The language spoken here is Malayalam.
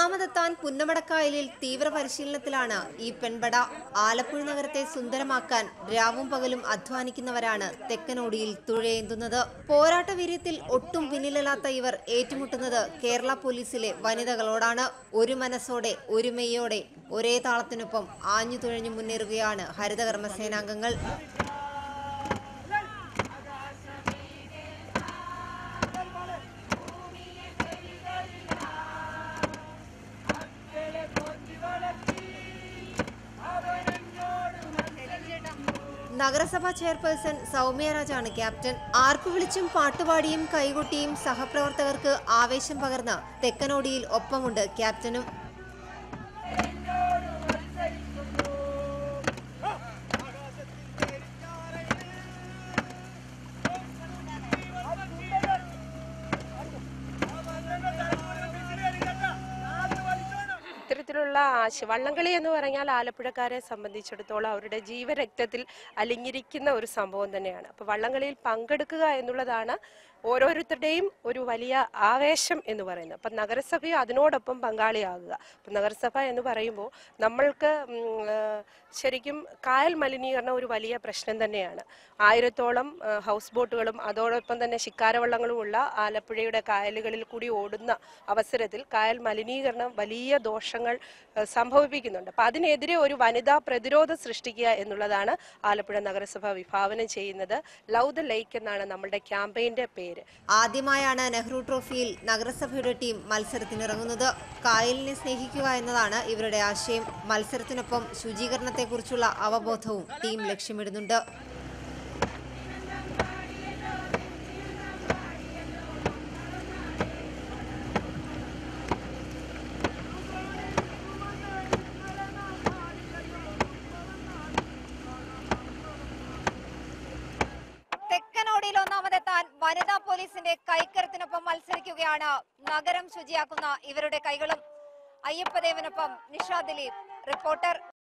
ഒന്നാമതെത്താൻ പുന്നമടക്കായലിൽ തീവ്ര പരിശീലനത്തിലാണ് ഈ പെൺപട ആലപ്പുഴ നഗരത്തെ സുന്ദരമാക്കാൻ രാവും പകലും അധ്വാനിക്കുന്നവരാണ് തെക്കനോടിയിൽ തുഴയേന്തുന്നത് പോരാട്ട വീര്യത്തിൽ ഒട്ടും പിന്നിലല്ലാത്ത ഇവർ ഏറ്റുമുട്ടുന്നത് കേരള പോലീസിലെ വനിതകളോടാണ് ഒരു മനസ്സോടെ ഒരുമയോടെ ഒരേ താളത്തിനൊപ്പം ആഞ്ഞു തുഴഞ്ഞു മുന്നേറുകയാണ് ഹരിതകർമ്മ സേനാംഗങ്ങൾ നഗരസഭാ ചെയർപേഴ്സൺ സൗമ്യ രാജാണ് ക്യാപ്റ്റൻ ആർപ്പു വിളിച്ചും പാട്ടുപാടിയും കൈകൊട്ടിയും സഹപ്രവർത്തകർക്ക് ആവേശം പകർന്ന് തെക്കനോടിയിൽ ഒപ്പമുണ്ട് ക്യാപ്റ്റനും ഇത്തരത്തിലുള്ള ആശ വള്ളംകളി എന്ന് പറഞ്ഞാൽ ആലപ്പുഴക്കാരെ സംബന്ധിച്ചിടത്തോളം അവരുടെ ജീവരക്തത്തിൽ അലിഞ്ഞിരിക്കുന്ന ഒരു സംഭവം തന്നെയാണ് അപ്പോൾ വള്ളംകളിയിൽ പങ്കെടുക്കുക എന്നുള്ളതാണ് ഓരോരുത്തരുടെയും ഒരു വലിയ ആവേശം എന്ന് പറയുന്നത് അപ്പം നഗരസഭയും അതിനോടൊപ്പം പങ്കാളിയാകുക അപ്പം നഗരസഭ എന്ന് പറയുമ്പോൾ നമ്മൾക്ക് ഉം, ആ, ശരിക്കും കായൽ മലിനീകരണം ഒരു വലിയ പ്രശ്നം തന്നെയാണ് ആയിരത്തോളം ആ, ഹൗസ് ബോട്ടുകളും അതോടൊപ്പം തന്നെ ശിക്കാരവള്ളങ്ങളും ഉള്ള ആലപ്പുഴയുടെ കായലുകളിൽ കൂടി ഓടുന്ന അവസരത്തിൽ കായൽ മലിനീകരണം വലിയ ദോഷങ്ങൾ ആ, സംഭവിപ്പിക്കുന്നുണ്ട് അപ്പം അതിനെതിരെ ഒരു വനിതാ പ്രതിരോധം സൃഷ്ടിക്കുക എന്നുള്ളതാണ് ആലപ്പുഴ നഗരസഭ വിഭാവനം ചെയ്യുന്നത് ലവ് ദ ലേക്ക് എന്നാണ് നമ്മളുടെ ക്യാമ്പയിന്റെ പേര് ആദ്യമായാണ് നെഹ്റു ട്രോഫിയിൽ നഗരസഭയുടെ ടീം മത്സരത്തിനിറങ്ങുന്നത് കായലിനെ സ്നേഹിക്കുക എന്നതാണ് ഇവരുടെ ആശയം മത്സരത്തിനൊപ്പം ശുചീകരണത്തെക്കുറിച്ചുള്ള അവബോധവും ടീം ലക്ഷ്യമിടുന്നുണ്ട് തെക്കനോടിയിൽ ഒന്നാമതെത്താൻ വനിതാ പോലീസിന്റെ കൈക്കരത്തിനൊപ്പം മത്സരിക്കുകയാണ് നഗരം ശുചിയാക്കുന്ന ഇവരുടെ കൈകളും അയ്യപ്പദേവനൊപ്പം നിഷ ദിലീപ് റിപ്പോർട്ടർ